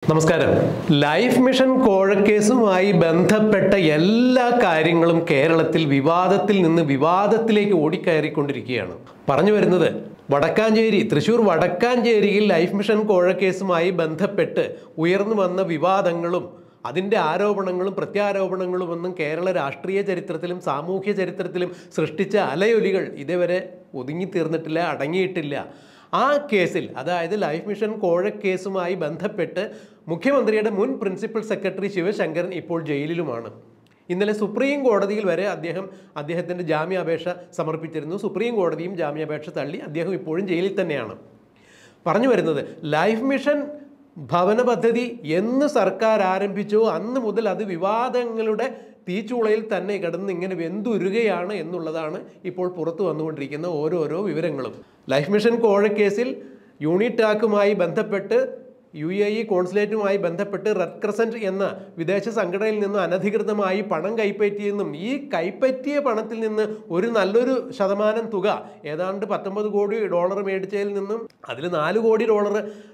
നമസ്കാരം life mission കോഴക്കേസുമായി ബന്ധപ്പെട്ട എല്ലാ കാര്യങ്ങളും കേരളത്തിൽ വിവാദത്തിൽ നിന്ന് വിവാദത്തിലേക്ക് ഓടിക്കയറിക്കൊണ്ടിരിക്കുകയാണ് പറഞ്ഞു വരുന്നത് വടക്കാഞ്ചേരി തൃശൂർ വടക്കാഞ്ചേരിയിൽ ലൈഫ് മിഷൻ കോഴക്കേസുമായി ബന്ധപ്പെട്ട് ഉയർന്നു വന്ന വിവാദങ്ങളും അതിൻ്റെ ആരോപണങ്ങളും പ്രത്യാരോപണങ്ങളും ഒന്നും കേരള രാഷ്ട്രീയ ചരിത്രത്തിലും സാമൂഹ്യ ചരിത്രത്തിലും സൃഷ്ടിച്ച അലയൊലികൾ ഇതേവരെ ഒതുങ്ങിത്തീർന്നിട്ടില്ല അടങ്ങിയിട്ടില്ല ആ കേസിൽ അതായത് ലൈഫ് മിഷൻ കോഴക്കേസുമായി ബന്ധപ്പെട്ട് മുഖ്യമന്ത്രിയുടെ മുൻ പ്രിൻസിപ്പൽ സെക്രട്ടറി ശിവശങ്കരൻ ഇപ്പോൾ ജയിലിലുമാണ് ഇന്നലെ സുപ്രീം കോടതിയിൽ വരെ അദ്ദേഹം അദ്ദേഹത്തിൻ്റെ ജാമ്യാപേക്ഷ സമർപ്പിച്ചിരുന്നു സുപ്രീം കോടതിയും ജാമ്യാപേക്ഷ തള്ളി അദ്ദേഹം ഇപ്പോഴും ജയിലിൽ തന്നെയാണ് പറഞ്ഞു വരുന്നത് ലൈഫ് മിഷൻ ഭവന പദ്ധതി എന്ന് സർക്കാർ ആരംഭിച്ചോ അന്ന് മുതൽ അത് വിവാദങ്ങളുടെ തീച്ചൂളയിൽ തന്നെ കിടന്ന് ഇങ്ങനെ വെന്തുരുകയാണ് എന്നുള്ളതാണ് ഇപ്പോൾ പുറത്തു വന്നുകൊണ്ടിരിക്കുന്ന ഓരോരോ വിവരങ്ങളും ലൈഫ് മിഷൻ കോഴക്കേസിൽ യൂണിറ്റാക്കുമായി ബന്ധപ്പെട്ട് യു എ ഇ കോൺസുലേറ്റുമായി ബന്ധപ്പെട്ട് റെഡ് ക്രസൻറ്റ് എന്ന വിദേശ സംഘടനയിൽ നിന്ന് അനധികൃതമായി പണം കൈപ്പറ്റിയെന്നും ഈ കൈപ്പറ്റിയ പണത്തിൽ നിന്ന് ഒരു നല്ലൊരു ശതമാനം തുക ഏതാണ്ട് പത്തൊമ്പത് കോടി ഡോളർ മേടിച്ചതിൽ നിന്നും അതിൽ നാല് കോടി ഡോളർ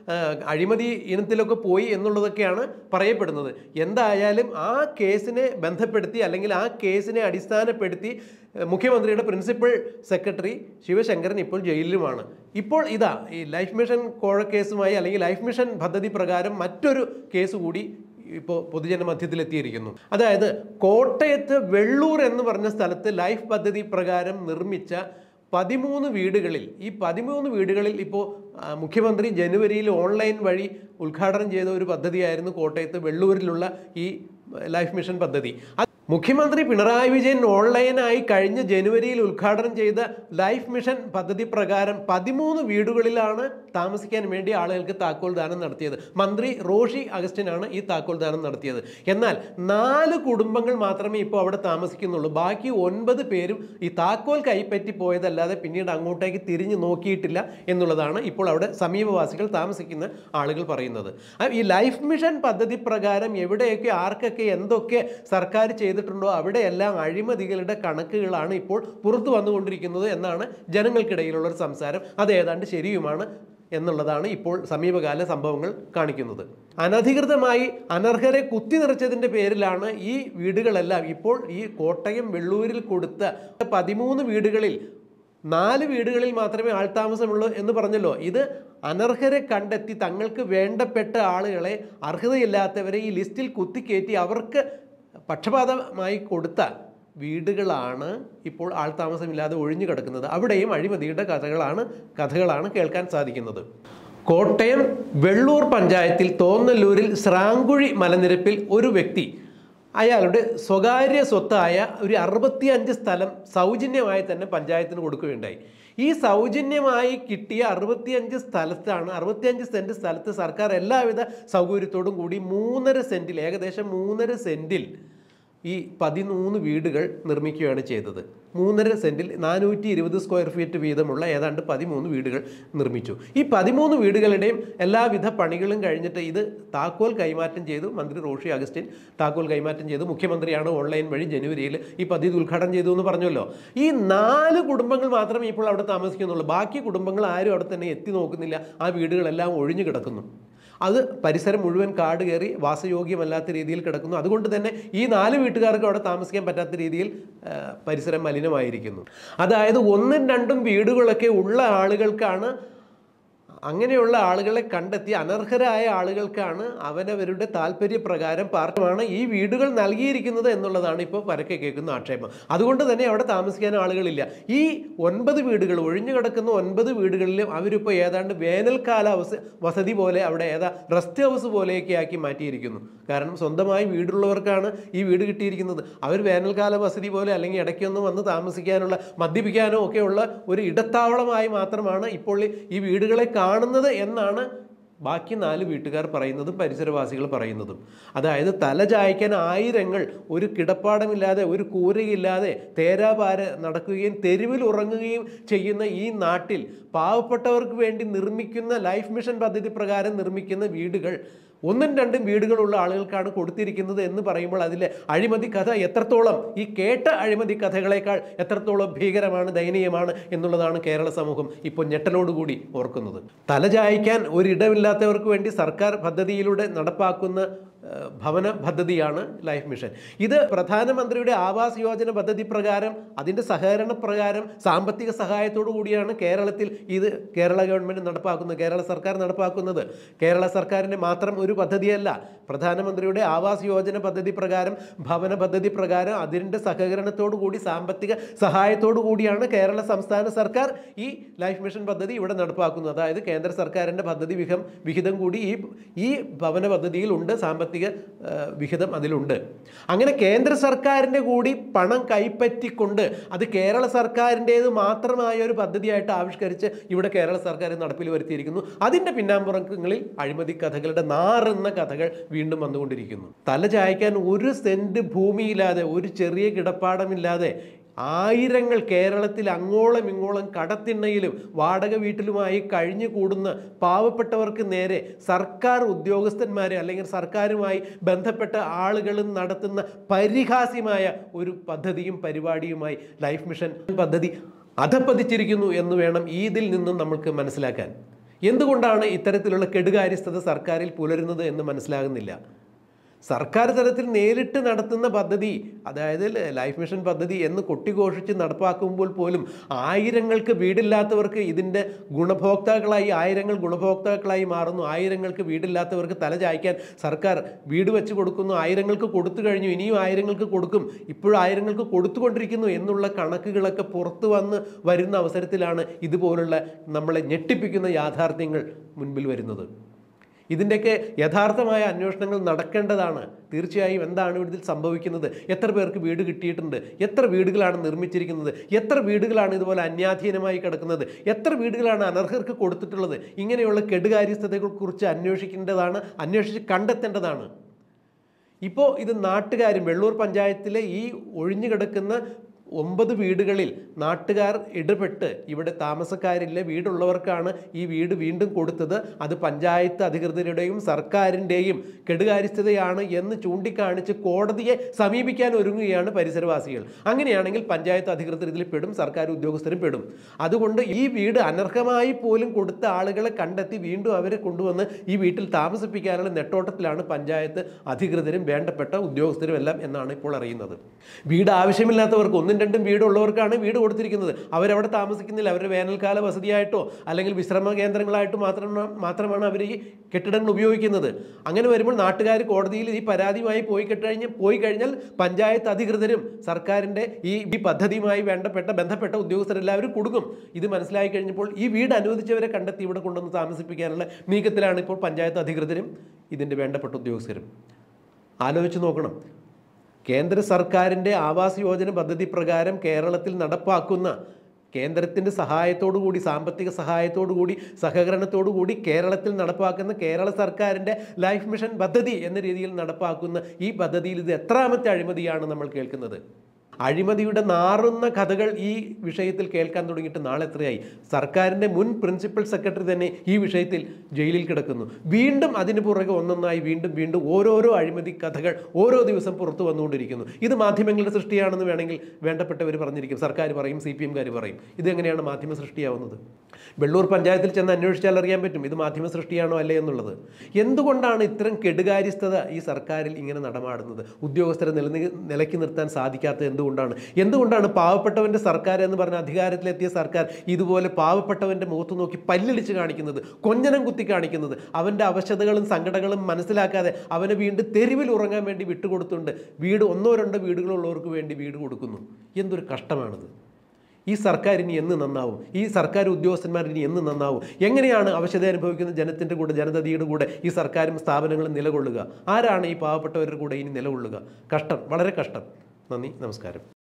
അഴിമതി ഇനത്തിലൊക്കെ പോയി എന്നുള്ളതൊക്കെയാണ് പറയപ്പെടുന്നത് എന്തായാലും ആ കേസിനെ ബന്ധപ്പെടുത്തി അല്ലെങ്കിൽ ആ കേസിനെ അടിസ്ഥാനപ്പെടുത്തി ഏഹ്, മുഖ്യമന്ത്രിയുടെ പ്രിൻസിപ്പൽ സെക്രട്ടറി ശിവശങ്കരൻ ഇപ്പോൾ ജയിലിലുമാണ് ഇപ്പോൾ ഇതാ ഈ ലൈഫ് മിഷൻ കോഴക്കേസുമായി അല്ലെങ്കിൽ ലൈഫ് മിഷൻ പദ്ധതി പ്രകാരം മറ്റൊരു കേസ് കൂടി ഇപ്പോൾ പൊതുജന മധ്യത്തിലെത്തിയിരിക്കുന്നു അതായത് കോട്ടയത്ത് വെള്ളൂർ എന്ന് പറഞ്ഞ സ്ഥലത്ത് ലൈഫ് പദ്ധതി പ്രകാരം നിർമ്മിച്ച പതിമൂന്ന് വീടുകളിൽ ഈ പതിമൂന്ന് വീടുകളിൽ ഇപ്പോൾ ആ, മുഖ്യമന്ത്രി ജനുവരിയിൽ ഓൺലൈൻ വഴി ഉദ്ഘാടനം ചെയ്ത ഒരു പദ്ധതിയായിരുന്നു കോട്ടയത്ത് വെള്ളൂരിലുള്ള ഈ ലൈഫ് മിഷൻ പദ്ധതി അത് മുഖ്യമന്ത്രി പിണറായി വിജയൻ ഓൺലൈനായി കഴിഞ്ഞ ജനുവരിയിൽ ഉദ്ഘാടനം ചെയ്ത ലൈഫ് മിഷൻ പദ്ധതി പ്രകാരം പതിമൂന്ന് വീടുകളിലാണ് താമസിക്കാൻ വേണ്ടി ആളുകൾക്ക് താക്കോൽ ദാനം നടത്തിയത് മന്ത്രി റോഷി അഗസ്റ്റിനാണ് ഈ താക്കോൽ ദാനം നടത്തിയത് എന്നാൽ നാല് കുടുംബങ്ങൾ മാത്രമേ ഇപ്പോൾ അവിടെ താമസിക്കുന്നുള്ളൂ ബാക്കി ഒൻപത് പേരും ഈ താക്കോൽ കൈപ്പറ്റി പോയതല്ലാതെ പിന്നീട് അങ്ങോട്ടേക്ക് തിരിഞ്ഞു നോക്കിയിട്ടില്ല എന്നുള്ളതാണ് ഇപ്പോൾ അവിടെ സമീപവാസികൾ താമസിക്കുന്ന ആളുകൾ പറയുന്നത് ആ, ഈ ലൈഫ് മിഷൻ പദ്ധതി പ്രകാരം എവിടെയൊക്കെ ആർക്കൊക്കെ എന്തൊക്കെ സർക്കാർ ചെയ്തിട്ടുണ്ടോ അവിടെയെല്ലാം അഴിമതികളുടെ കണക്കുകളാണ് ഇപ്പോൾ പുറത്തു വന്നുകൊണ്ടിരിക്കുന്നത് എന്നാണ് ജനങ്ങൾക്കിടയിലുള്ള ഒരു സംസാരം അത് ഏതാണ്ട് ശരിയുമാണ് എന്നുള്ളതാണ് ഇപ്പോൾ സമീപകാല സംഭവങ്ങൾ കാണിക്കുന്നത് അനധികൃതമായി അനർഹരെ കുത്തി നിറച്ചതിൻ്റെ പേരിലാണ് ഈ വീടുകളെല്ലാം ഇപ്പോൾ ഈ കോട്ടയം വെള്ളൂരിൽ കൊടുത്ത പതിമൂന്ന് വീടുകളിൽ നാല് വീടുകളിൽ മാത്രമേ ആൾതാമസമുള്ളൂ എന്ന് പറഞ്ഞല്ലോ ഇത് അനർഹരെ കണ്ടെത്തി തങ്ങൾക്ക് വേണ്ടപ്പെട്ട ആളുകളെ അർഹതയില്ലാത്തവരെ ഈ ലിസ്റ്റിൽ കുത്തിക്കയറ്റി അവർക്ക് പക്ഷപാതമായി കൊടുത്ത വീടുകളാണ് ഇപ്പോൾ ആൾതാമസമില്ലാതെ ഒഴിഞ്ഞു കിടക്കുന്നത് അവിടെയും അഴിമതിയുടെ കഥകളാണ് കഥകളാണ് കേൾക്കാൻ സാധിക്കുന്നത് കോട്ടയം വെള്ളൂർ പഞ്ചായത്തിൽ തോന്നല്ലൂരിൽ സ്രാങ്കുഴി മലനിരപ്പിൽ ഒരു വ്യക്തി അയാളുടെ സ്വകാര്യ സ്വത്തായ ഒരു അറുപത്തിയഞ്ച് സ്ഥലം സൗജന്യമായി തന്നെ പഞ്ചായത്തിന് കൊടുക്കുകയുണ്ടായി ഈ സൗജന്യമായി കിട്ടിയ അറുപത്തിയഞ്ച് സ്ഥലത്താണ് അറുപത്തിയഞ്ച് സെൻറ്റ് സ്ഥലത്ത് സർക്കാർ എല്ലാവിധ സൗകര്യത്തോടും കൂടി മൂന്നര സെൻറ്റിൽ ഏകദേശം മൂന്നര സെൻറ്റിൽ ഈ പതിമൂന്ന് വീടുകൾ നിർമ്മിക്കുകയാണ് ചെയ്തത് മൂന്നര സെൻറ്റിൽ നാനൂറ്റി ഇരുപത് സ്ക്വയർ ഫീറ്റ് വീതമുള്ള ഏതാണ്ട് പതിമൂന്ന് വീടുകൾ നിർമ്മിച്ചു ഈ പതിമൂന്ന് വീടുകളുടെയും എല്ലാവിധ പണികളും കഴിഞ്ഞിട്ട് ഇത് താക്കോൽ കൈമാറ്റം ചെയ്തു മന്ത്രി റോഷി അഗസ്റ്റിൻ താക്കോൽ കൈമാറ്റം ചെയ്തു മുഖ്യമന്ത്രിയാണ് ഓൺലൈൻ വഴി ജനുവരിയിൽ ഈ പദ്ധതി ഉദ്ഘാടനം ചെയ്തു എന്ന് പറഞ്ഞല്ലോ ഈ നാല് കുടുംബങ്ങൾ മാത്രമേ ഇപ്പോൾ അവിടെ താമസിക്കുന്നുള്ളൂ ബാക്കി കുടുംബങ്ങൾ ആരും അവിടെ തന്നെ എത്തി നോക്കുന്നില്ല ആ വീടുകളെല്ലാം ഒഴിഞ്ഞു കിടക്കുന്നു അത് പരിസരം മുഴുവൻ കാട് കയറി വാസയോഗ്യമല്ലാത്ത രീതിയിൽ കിടക്കുന്നു അതുകൊണ്ട് തന്നെ ഈ നാല് വീട്ടുകാർക്ക് അവിടെ താമസിക്കാൻ പറ്റാത്ത രീതിയിൽ ആ, പരിസരം മലിനമായിരിക്കുന്നു അതായത് ഒന്നും രണ്ടും വീടുകളൊക്കെ ഉള്ള ആളുകൾക്കാണ് അങ്ങനെയുള്ള ആളുകളെ കണ്ടെത്തി അനർഹരായ ആളുകൾക്കാണ് അവനവരുടെ താല്പര്യപ്രകാരം പാർട്ടിയാണ് ഈ വീടുകൾ നൽകിയിരിക്കുന്നത് എന്നുള്ളതാണ് ഇപ്പോൾ പരക്കെ കേൾക്കുന്ന ആക്ഷേപം അതുകൊണ്ട് തന്നെ അവിടെ താമസിക്കാൻ ആളുകളില്ല ഈ ഒൻപത് വീടുകൾ ഒഴിഞ്ഞു കിടക്കുന്ന ഒൻപത് വീടുകളിലും അവരിപ്പോൾ ഏതാണ്ട് വേനൽക്കാല വസ വസതി പോലെ അവിടെ ഏതാ റെസ്റ്റ് ഹൗസ് പോലെയൊക്കെ ആക്കി മാറ്റിയിരിക്കുന്നു കാരണം സ്വന്തമായി വീടുള്ളവർക്കാണ് ഈ വീട് കിട്ടിയിരിക്കുന്നത് അവർ വേനൽക്കാല വസതി പോലെ അല്ലെങ്കിൽ ഇടയ്ക്കൊന്നും വന്ന് താമസിക്കാനുള്ള മദ്യപിക്കാനോ ഒക്കെയുള്ള ഒരു ഇടത്താവളമായി മാത്രമാണ് ഇപ്പോൾ ഈ വീടുകളെ കാണുന്നത് എന്നാണ് ബാക്കി നാല് വീട്ടുകാർ പറയുന്നതും പരിസരവാസികൾ പറയുന്നതും അതായത് തല ചായ്ക്കാൻ ആയിരങ്ങൾ ഒരു കിടപ്പാടമില്ലാതെ ഒരു കൂരയില്ലാതെ തേരാപാര നടക്കുകയും തെരുവിൽ ഉറങ്ങുകയും ചെയ്യുന്ന ഈ നാട്ടിൽ പാവപ്പെട്ടവർക്ക് വേണ്ടി നിർമ്മിക്കുന്ന ലൈഫ് മിഷൻ പദ്ധതി പ്രകാരം നിർമ്മിക്കുന്ന വീടുകൾ ഒന്നും രണ്ടും വീടുകളുള്ള ആളുകൾക്കാണ് കൊടുത്തിരിക്കുന്നത് എന്ന് പറയുമ്പോൾ അതിലെ അഴിമതി കഥ എത്രത്തോളം ഈ കേട്ട അഴിമതി കഥകളെക്കാൾ എത്രത്തോളം ഭീകരമാണ് ദയനീയമാണ് എന്നുള്ളതാണ് കേരള സമൂഹം ഇപ്പോൾ ഞെട്ടലോടുകൂടി ഓർക്കുന്നത് തലചായ്ക്കാൻ ഒരിടമില്ലാത്തവർക്ക് വേണ്ടി സർക്കാർ പദ്ധതിയിലൂടെ നടപ്പാക്കുന്ന ഏഹ്, ഭവന പദ്ധതിയാണ് ലൈഫ് മിഷൻ ഇത് പ്രധാനമന്ത്രിയുടെ ആവാസ് യോജന പദ്ധതി പ്രകാരം അതിൻ്റെ സഹകരണ പ്രകാരം സാമ്പത്തിക സഹായത്തോടു കൂടിയാണ് കേരളത്തിൽ ഇത് കേരള ഗവൺമെൻറ് നടപ്പാക്കുന്നത് കേരള സർക്കാർ നടപ്പാക്കുന്നത് കേരള സർക്കാരിൻ്റെ മാത്രം ഒരു പദ്ധതിയല്ല പ്രധാനമന്ത്രിയുടെ ആവാസ് യോജന പദ്ധതി പ്രകാരം ഭവന പദ്ധതി പ്രകാരം അതിൻ്റെ സഹകരണത്തോടു കൂടി സാമ്പത്തിക സഹായത്തോടു കൂടിയാണ് കേരള സംസ്ഥാന സർക്കാർ ഈ ലൈഫ് മിഷൻ പദ്ധതി ഇവിടെ നടപ്പാക്കുന്നത് അതായത് കേന്ദ്ര സർക്കാരിൻ്റെ പദ്ധതി വിഹിതം വിഹിതം കൂടി ഈ ഈ ഭവന പദ്ധതിയിലുണ്ട് സാമ്പത്തിക ആ, വിഹിതം അതിലുണ്ട് അങ്ങനെ കേന്ദ്ര സർക്കാരിൻ്റെ കൂടി പണം കൈപ്പറ്റിക്കൊണ്ട് അത് കേരള സർക്കാരിൻ്റേത് മാത്രമായ ഒരു പദ്ധതിയായിട്ട് ആവിഷ്കരിച്ച് ഇവിടെ കേരള സർക്കാർ നടപ്പിൽ വരുത്തിയിരിക്കുന്നു അതിൻ്റെ പിന്നാമ്പുറങ്ങളിൽ അഴിമതി കഥകളുടെ നാറുന്ന കഥകൾ വീണ്ടും വന്നുകൊണ്ടിരിക്കുന്നു തല ചായ്ക്കാൻ ഒരു സെന്റ് ഭൂമിയില്ലാതെ ഒരു ചെറിയ കിടപ്പാടമില്ലാതെ ആയിരങ്ങൾ കേരളത്തിൽ അങ്ങോളം ഇങ്ങോളം കടത്തിണ്ണയിലും വാടക വീട്ടിലുമായി കഴിഞ്ഞു കൂടുന്ന പാവപ്പെട്ടവർക്ക് നേരെ സർക്കാർ ഉദ്യോഗസ്ഥന്മാരെ അല്ലെങ്കിൽ സർക്കാരുമായി ബന്ധപ്പെട്ട ആളുകളും നടത്തുന്ന പരിഹാസ്യമായ ഒരു പദ്ധതിയും പരിപാടിയുമായി ലൈഫ് മിഷൻ പദ്ധതി അധപ്പതിച്ചിരിക്കുന്നു എന്ന് വേണം ഈ ഇതിൽ നിന്നും നമുക്ക് മനസ്സിലാക്കാൻ എന്തുകൊണ്ടാണ് ഇത്തരത്തിലുള്ള കെടുകാര്യസ്ഥത സർക്കാരിൽ പുലരുന്നത് എന്ന് മനസ്സിലാകുന്നില്ല സർക്കാർ തലത്തിൽ നേരിട്ട് നടത്തുന്ന പദ്ധതി അതായത് ലൈഫ് മിഷൻ പദ്ധതി എന്ന് കൊട്ടിഘോഷിച്ച് നടപ്പാക്കുമ്പോൾ പോലും ആയിരങ്ങൾക്ക് വീടില്ലാത്തവർക്ക് ഇതിൻ്റെ ഗുണഭോക്താക്കളായി ആയിരങ്ങൾ ഗുണഭോക്താക്കളായി മാറുന്നു ആയിരങ്ങൾക്ക് വീടില്ലാത്തവർക്ക് തല ചായ്ക്കാൻ സർക്കാർ വീട് വെച്ച് കൊടുക്കുന്നു ആയിരങ്ങൾക്ക് കൊടുത്തു കഴിഞ്ഞു ഇനിയും ആയിരങ്ങൾക്ക് കൊടുക്കും ഇപ്പോഴും ആയിരങ്ങൾക്ക് കൊടുത്തുകൊണ്ടിരിക്കുന്നു എന്നുള്ള കണക്കുകളൊക്കെ പുറത്തു വന്ന് വരുന്ന അവസരത്തിലാണ് ഇതുപോലുള്ള നമ്മളെ ഞെട്ടിപ്പിക്കുന്ന യാഥാർത്ഥ്യങ്ങൾ മുൻപിൽ വരുന്നത് ഇതിൻ്റെയൊക്കെ യഥാർത്ഥമായ അന്വേഷണങ്ങൾ നടക്കേണ്ടതാണ് തീർച്ചയായും എന്താണ് ഇതിൽ സംഭവിക്കുന്നത് എത്ര പേർക്ക് വീട് കിട്ടിയിട്ടുണ്ട് എത്ര വീടുകളാണ് നിർമ്മിച്ചിരിക്കുന്നത് എത്ര വീടുകളാണ് ഇതുപോലെ അന്യാധീനമായി കിടക്കുന്നത് എത്ര വീടുകളാണ് അനർഹർക്ക് കൊടുത്തിട്ടുള്ളത് ഇങ്ങനെയുള്ള കെടുകാര്യസ്ഥതകളെക്കുറിച്ച് അന്വേഷിക്കേണ്ടതാണ് അന്വേഷിച്ച് കണ്ടെത്തേണ്ടതാണ് ഇപ്പോൾ ഇത് നാട്ടുകാരും വെള്ളൂർ പഞ്ചായത്തിലെ ഈ ഒഴിഞ്ഞു കിടക്കുന്ന ഒമ്പത് വീടുകളിൽ നാട്ടുകാർ ഇടപെട്ട് ഇവിടെ താമസക്കാരില്ല വീടുള്ളവർക്കാണ് ഈ വീട് വീണ്ടും കൊടുത്തത് അത് പഞ്ചായത്ത് അധികൃതരുടെയും സർക്കാരിൻ്റെയും കെടുകാര്യസ്ഥതയാണ് എന്ന് ചൂണ്ടിക്കാണിച്ച് കോടതിയെ സമീപിക്കാൻ ഒരുങ്ങുകയാണ് പരിസരവാസികൾ അങ്ങനെയാണെങ്കിൽ പഞ്ചായത്ത് അധികൃതർ ഇതിൽ പെടും സർക്കാർ ഉദ്യോഗസ്ഥരും പെടും അതുകൊണ്ട് ഈ വീട് അനർഹമായി പോലും കൊടുത്ത ആളുകളെ കണ്ടെത്തി വീണ്ടും അവരെ കൊണ്ടുവന്ന് ഈ വീട്ടിൽ താമസിപ്പിക്കാനുള്ള നെട്ടോട്ടത്തിലാണ് പഞ്ചായത്ത് അധികൃതരും വേണ്ടപ്പെട്ട ഉദ്യോഗസ്ഥരും എല്ലാം എന്നാണ് ഇപ്പോൾ അറിയുന്നത് വീട് ആവശ്യമില്ലാത്തവർക്ക് ഒന്നും രണ്ടും വീടുള്ളവർക്കാണ് വീട് കൊടുത്തിരിക്കുന്നത് അവരവിടെ താമസിക്കുന്നില്ല അവരുടെ വേനൽക്കാല വസതിയായിട്ടോ അല്ലെങ്കിൽ വിശ്രമ കേന്ദ്രങ്ങളായിട്ടോ മാത്രം മാത്രമാണ് അവർ ഈ കെട്ടിടങ്ങൾ ഉപയോഗിക്കുന്നത് അങ്ങനെ വരുമ്പോൾ നാട്ടുകാർ കോടതിയിൽ ഈ പരാതിയുമായി പോയി കഴിഞ്ഞ് പോയി കഴിഞ്ഞാൽ പഞ്ചായത്ത് അധികൃതരും സർക്കാരിൻ്റെ ഈ ഈ പദ്ധതിയുമായി വേണ്ടപ്പെട്ട ബന്ധപ്പെട്ട ഉദ്യോഗസ്ഥരെല്ലാവരും കൊടുക്കും ഇത് മനസ്സിലായി കഴിഞ്ഞപ്പോൾ ഈ വീട് അനുവദിച്ചവരെ കണ്ടെത്തി ഇവിടെ കൊണ്ടുവന്ന് താമസിപ്പിക്കാനുള്ള നീക്കത്തിലാണ് ഇപ്പോൾ പഞ്ചായത്ത് അധികൃതരും ഇതിൻ്റെ വേണ്ടപ്പെട്ട ഉദ്യോഗസ്ഥരും ആലോചിച്ച് നോക്കണം കേന്ദ്ര സർക്കാരിൻ്റെ ആവാസ് യോജന പദ്ധതി പ്രകാരം കേരളത്തിൽ നടപ്പാക്കുന്ന കേന്ദ്രത്തിൻ്റെ സഹായത്തോടു കൂടി സാമ്പത്തിക സഹായത്തോടു കൂടി സഹകരണത്തോടു കൂടി കേരളത്തിൽ നടപ്പാക്കുന്ന കേരള സർക്കാരിൻ്റെ ലൈഫ് മിഷൻ പദ്ധതി എന്ന രീതിയിൽ നടപ്പാക്കുന്ന ഈ പദ്ധതിയിൽ ഇത് എത്രാമത്തെ അഴിമതിയാണ് നമ്മൾ കേൾക്കുന്നത് അഴിമതിയുടെ നാറുന്ന കഥകൾ ഈ വിഷയത്തിൽ കേൾക്കാൻ തുടങ്ങിയിട്ട് നാളെ എത്രയായി സർക്കാരിൻ്റെ മുൻ പ്രിൻസിപ്പൽ സെക്രട്ടറി തന്നെ ഈ വിഷയത്തിൽ ജയിലിൽ കിടക്കുന്നു വീണ്ടും അതിന് പുറകെ ഒന്നൊന്നായി വീണ്ടും വീണ്ടും ഓരോരോ അഴിമതി കഥകൾ ഓരോ ദിവസം പുറത്തു വന്നുകൊണ്ടിരിക്കുന്നു ഇത് മാധ്യമങ്ങളുടെ സൃഷ്ടിയാണെന്ന് വേണമെങ്കിൽ വേണ്ടപ്പെട്ടവർ പറഞ്ഞിരിക്കും സർക്കാർ പറയും സി പി എംകാർ പറയും ഇതെങ്ങനെയാണ് മാധ്യമ സൃഷ്ടിയാവുന്നത് വെള്ളൂർ പഞ്ചായത്തിൽ ചെന്ന് അന്വേഷിച്ചാൽ അറിയാൻ പറ്റും ഇത് മാധ്യമ സൃഷ്ടിയാണോ അല്ലേ എന്നുള്ളത് എന്തുകൊണ്ടാണ് ഇത്തരം കെടുകാര്യസ്ഥത ഈ സർക്കാരിൽ ഇങ്ങനെ നടമാടുന്നത് ഉദ്യോഗസ്ഥരെ നില നിലയ്ക്ക് നിർത്താൻ സാധിക്കാത്തത് എന്തുകൊണ്ടാണ് എന്തുകൊണ്ടാണ് പാവപ്പെട്ടവൻ്റെ സർക്കാർ എന്ന് പറഞ്ഞ അധികാരത്തിലെത്തിയ സർക്കാർ ഇതുപോലെ പാവപ്പെട്ടവൻ്റെ മുഖത്ത് നോക്കി പല്ലിളിച്ച് കാണിക്കുന്നത് കൊഞ്ഞനം കുത്തി കാണിക്കുന്നത് അവൻ്റെ അവശതകളും സങ്കടങ്ങളും മനസ്സിലാക്കാതെ അവനെ വീണ്ടും തെരുവിൽ ഉറങ്ങാൻ വേണ്ടി വിട്ടുകൊടുത്തുകൊണ്ട് വീട് ഒന്നോ രണ്ടോ വീടുകളുള്ളവർക്ക് വേണ്ടി വീട് കൊടുക്കുന്നു എന്തൊരു കഷ്ടമാണിത് ഈ സർക്കാർ ഇനി എന്ന് നന്നാവും ഈ സർക്കാർ ഉദ്യോഗസ്ഥന്മാർ ഇനി എന്ന് നന്നാവും എങ്ങനെയാണ് അവശത അനുഭവിക്കുന്ന ജനത്തിൻ്റെ കൂടെ ജനതയുടെ കൂടെ ഈ സർക്കാരും സ്ഥാപനങ്ങളും നിലകൊള്ളുക ആരാണ് ഈ പാവപ്പെട്ടവരുടെ കൂടെ ഇനി നിലകൊള്ളുക കഷ്ടം വളരെ കഷ്ടം നന്ദി നമസ്കാരം